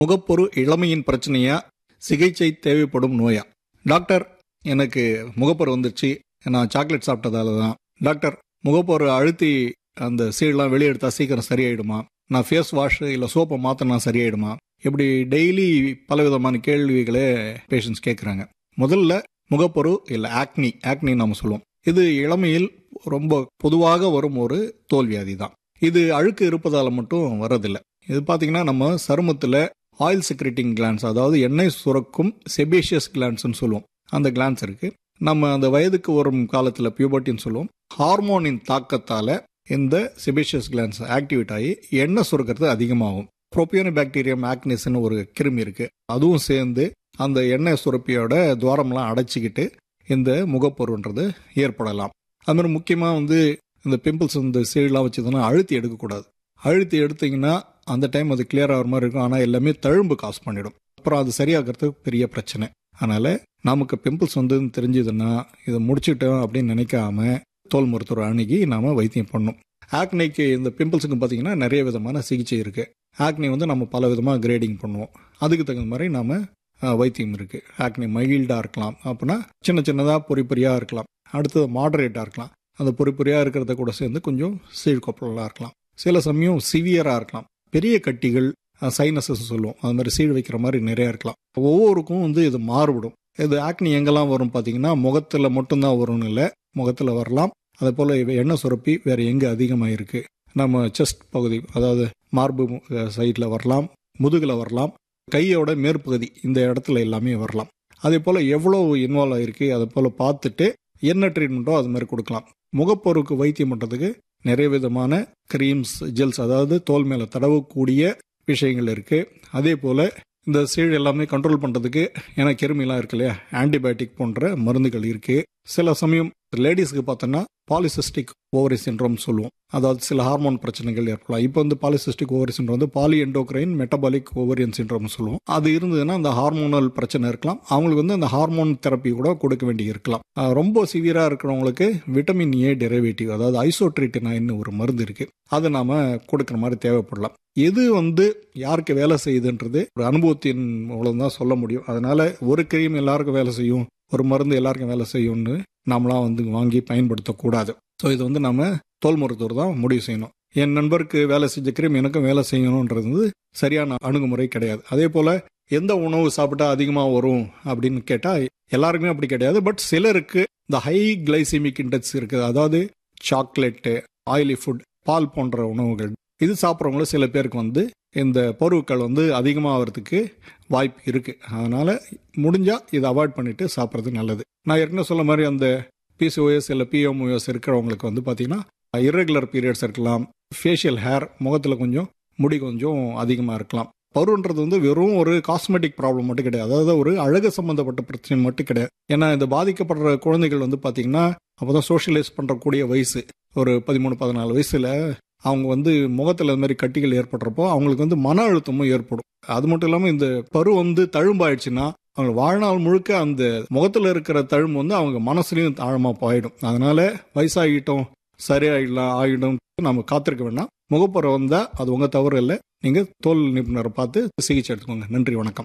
முகப்பொரு இளமையின் பிரச்சனையா சிகிச்சை தேவைப்படும் நோயா டாக்டர் எனக்கு முகப்பொரு வந்துருச்சு நான் சாக்லேட் சாப்பிட்டதால தான் டாக்டர் முகப்பொரு அழுத்தி அந்த சீடெல்லாம் வெளியே எடுத்தா சீக்கிரம் சரியாயிடுமா நான் ஃபேஸ் வாஷ் இல்லை சோப்பை மாற்றினா சரியாயிடுமா இப்படி டெய்லி பலவிதமான கேள்விகளை பேஷண்ட்ஸ் கேட்குறாங்க முதல்ல முகப்பொரு இல்லை ஆக்னி ஆக்னி நம்ம சொல்லுவோம் இது இளமையில் ரொம்ப பொதுவாக வரும் ஒரு தோல்வியாதி தான் இது அழுக்கு இருப்பதால் மட்டும் வரதில்லை இது பார்த்தீங்கன்னா நம்ம சருமத்தில் ஆயில் செக்ரெட்டிங் கிளான்ஸ் அதாவது எண்ணெய் சுரக்கும் செபேஷியஸ் கிளான்ஸ்னு சொல்லுவோம் அந்த கிளான்ஸ் இருக்கு நம்ம அந்த வயதுக்கு வரும் காலத்தில் பியூபர்ட்டின்னு சொல்லுவோம் ஹார்மோனின் தாக்கத்தால் இந்த செபேஷியஸ் கிளான்ஸ் ஆக்டிவேட் ஆகி எண்ணெய் சுரக்கிறது அதிகமாகும் ப்ரோபியோனி பாக்டீரியம் ஆக்னிஸ்னு ஒரு கிருமி இருக்கு அதுவும் சேர்ந்து அந்த எண்ணெய் சுரப்பியோட துவாரம்லாம் அடைச்சிக்கிட்டு இந்த முகப்பொருன்றது ஏற்படலாம் அது மாதிரி முக்கியமாக வந்து இந்த பிம்பிள்ஸ் இந்த சீடெலாம் வச்சதுன்னா அழுத்தி எடுக்கக்கூடாது அழுத்தி எடுத்தீங்கன்னா அந்த டைம் அது கிளியர் ஆகிற மாதிரி இருக்கும் ஆனால் எல்லாமே தழும்பு காசு பண்ணிடும் அப்புறம் அது சரியாகிறதுக்கு பெரிய பிரச்சனை அதனால நமக்கு பிம்பிள்ஸ் வந்ததுன்னு தெரிஞ்சதுன்னா இதை முடிச்சுட்டோம் அப்படின்னு நினைக்காம தோல் மருத்துவர் அணுகி நாம வைத்தியம் பண்ணணும் ஆக்னிக்கு இந்த பிம்பிள்ஸுக்கு பார்த்தீங்கன்னா நிறைய விதமான சிகிச்சை இருக்கு ஆக்னி வந்து நம்ம பல விதமாக கிரேடிங் பண்ணுவோம் அதுக்கு தகுந்த மாதிரி நாம வைத்தியம் இருக்கு ஆக்னி மைல்டா இருக்கலாம் அப்படின்னா சின்ன சின்னதாக பொறி பொறியாக இருக்கலாம் அடுத்தது மாடரேட்டாக இருக்கலாம் அந்த பொறி பொறியாக இருக்கிறத கூட சேர்ந்து கொஞ்சம் சீழ்கொப்பலாக இருக்கலாம் சில சமயம் சிவியராக இருக்கலாம் பெரிய கட்டிகள் சைனஸஸ் சொல்லுவோம் அது மாதிரி சீழ் வைக்கிற மாதிரி நிறைய இருக்கலாம் ஒவ்வொருக்கும் வந்து இது மாறுபடும் இது ஆக்னி எங்கெல்லாம் வரும் பார்த்தீங்கன்னா முகத்தில் மட்டும்தான் வரும்னு இல்லை முகத்தில் வரலாம் அதே போல் எண்ணெய் சுரப்பி வேற எங்கே அதிகமாக இருக்கு நம்ம செஸ்ட் பகுதி அதாவது மார்பு சைடில் வரலாம் முதுகில் வரலாம் கையோட மேற்பகுதி இந்த இடத்துல எல்லாமே வரலாம் அதே போல் எவ்வளோ இன்வால்வ் ஆகிருக்கு அதை போல் பார்த்துட்டு என்ன ட்ரீட்மெண்ட்டோ அது மாதிரி கொடுக்கலாம் முகப்பொருளுக்கு வைத்தியம் பண்ணுறதுக்கு நிறைய விதமான கிரீம்ஸ் ஜெல்ஸ் அதாவது தோல் மேலே தடவக்கூடிய விஷயங்கள் இருக்கு அதே போல் இந்த சீழ் எல்லாமே கண்ட்ரோல் பண்ணுறதுக்கு ஏன்னா கிருமிலாம் இருக்கு இல்லையா ஆன்டிபயோட்டிக் போன்ற மருந்துகள் இருக்கு சில சமயம் லேடிஸ்க்கு பார்த்தோன்னா பாலிசிஸ்டிக் ஓவரி சின்ரோம் சொல்லுவோம் அதாவது சில ஹார்மோன் பிரச்சனைகள் ஏற்படலாம் இப்போ வந்து பாலிசிஸ்டிக் ஓவரி சின்ரோம் வந்து poly endocrine metabolic ovarian syndrome சொல்லுவோம் அது இருந்ததுன்னா அந்த ஹார்மோனல் பிரச்சனை இருக்கலாம் அவங்களுக்கு வந்து அந்த ஹார்மோன் தெரப்பி கூட கொடுக்க வேண்டி இருக்கலாம் ரொம்ப சிவியரா இருக்கிறவங்களுக்கு விட்டமின் ஏ டெரிவேட்டிவ் அதாவது ஐசோட்ரிட்டினாயின்னு ஒரு மருந்து இருக்கு அதை நாம கொடுக்குற மாதிரி தேவைப்படலாம் எது வந்து யாருக்கு வேலை செய்யுதுன்றது ஒரு அனுபவத்தின் மூலம் தான் சொல்ல முடியும் அதனால ஒரு கிரீம் எல்லாருக்கும் வேலை செய்யும் ஒரு மருந்து எல்லாருக்கும் வேலை செய்யும்னு நாமளாம் வந்து வாங்கி பயன்படுத்தக்கூடாது ஸோ இது வந்து நம்ம தோல் மருத்துவர் தான் முடிவு செய்யணும் என் நண்பருக்கு வேலை செஞ்ச கிரீம் எனக்கும் வேலை செய்யணுன்றது வந்து சரியான அணுகுமுறை கிடையாது அதே போல எந்த உணவு சாப்பிட்டா அதிகமாக வரும் அப்படின்னு கேட்டால் எல்லாருக்குமே அப்படி கிடையாது பட் சிலருக்கு இந்த ஹை கிளைசிமிக் இண்டெக்ஸ் இருக்குது அதாவது சாக்லேட்டு ஆயிலி ஃபுட் பால் போன்ற உணவுகள் இது சாப்பிட்றவங்கள சில பேருக்கு வந்து இந்த பருவுக்கள் வந்து அதிகமாகிறதுக்கு வாய்ப்பு இருக்கு அதனால முடிஞ்சா இதை அவாய்ட் பண்ணிட்டு சாப்பிட்றது நல்லது நான் ஏற்கனவே சொல்ல மாதிரி அந்த பிசிஓஎஸ் இல்லை பிஎம்ஓஎஸ் இருக்கிறவங்களுக்கு வந்து பார்த்தீங்கன்னா இரெகுலர் பீரியட்ஸ் இருக்கலாம் ஃபேஷியல் ஹேர் முகத்தில் கொஞ்சம் முடி கொஞ்சம் அதிகமாக இருக்கலாம் பருன்றது வந்து வெறும் ஒரு காஸ்மெட்டிக் ப்ராப்ளம் மட்டும் கிடையாது அதாவது ஒரு அழகு சம்பந்தப்பட்ட பிரச்சனை மட்டும் கிடையாது ஏன்னா இந்த பாதிக்கப்படுற குழந்தைகள் வந்து பார்த்தீங்கன்னா அப்போதான் சோஷியலைஸ் பண்ணுறக்கூடிய வயசு ஒரு பதிமூணு பதினாலு வயசுல அவங்க வந்து முகத்தில் இந்த மாதிரி கட்டிகள் ஏற்படுறப்போ அவங்களுக்கு வந்து மன அழுத்தமும் ஏற்படும் அது மட்டும் இல்லாமல் இந்த பரு வந்து தழும்பாயிடுச்சுன்னா அவங்க வாழ்நாள் முழுக்க அந்த முகத்தில் இருக்கிற தழும்பு வந்து அவங்க மனசுலையும் ஆழமாக போயிடும் அதனால வயசாகிட்டோம் சரியாயிடலாம் ஆகிடும் நம்ம காத்திருக்க வேண்டாம் முகப்பொறை வந்தால் அது உங்கள் தவறு இல்லை நீங்கள் தோல் நிபுணரை பார்த்து சிகிச்சை எடுத்துக்கோங்க நன்றி வணக்கம்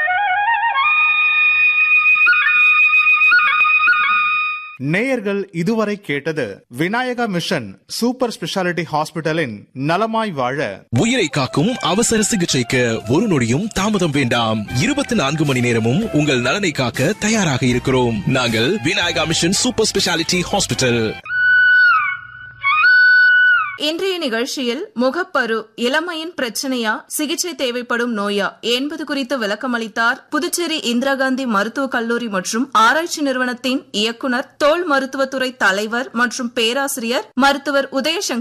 நேயர்கள் இதுவரை கேட்டது விநாயகா மிஷன் சூப்பர் ஸ்பெஷாலிட்டி ஹாஸ்பிட்டலின் நலமாய் வாழ உயிரை காக்கும் அவசர சிகிச்சைக்கு ஒரு நொடியும் தாமதம் வேண்டாம் இருபத்தி நான்கு மணி நேரமும் உங்கள் நலனை காக்க தயாராக இருக்கிறோம் நாங்கள் Vinayaka mission super speciality hospital இன்றைய நிகழ்ச்சியில் முகப்பரு இளமையின் பிரச்சனையா சிகிச்சை தேவைப்படும் நோயா என்பது குறித்து விளக்கமளித்தார் புதுச்சேரி இந்திரா காந்தி மருத்துவக் கல்லூரி மற்றும் ஆராய்ச்சி நிறுவனத்தின் இயக்குநர் தோல் மருத்துவத்துறை தலைவர் மற்றும் பேராசிரியர் மருத்துவர் உதயசங்கர்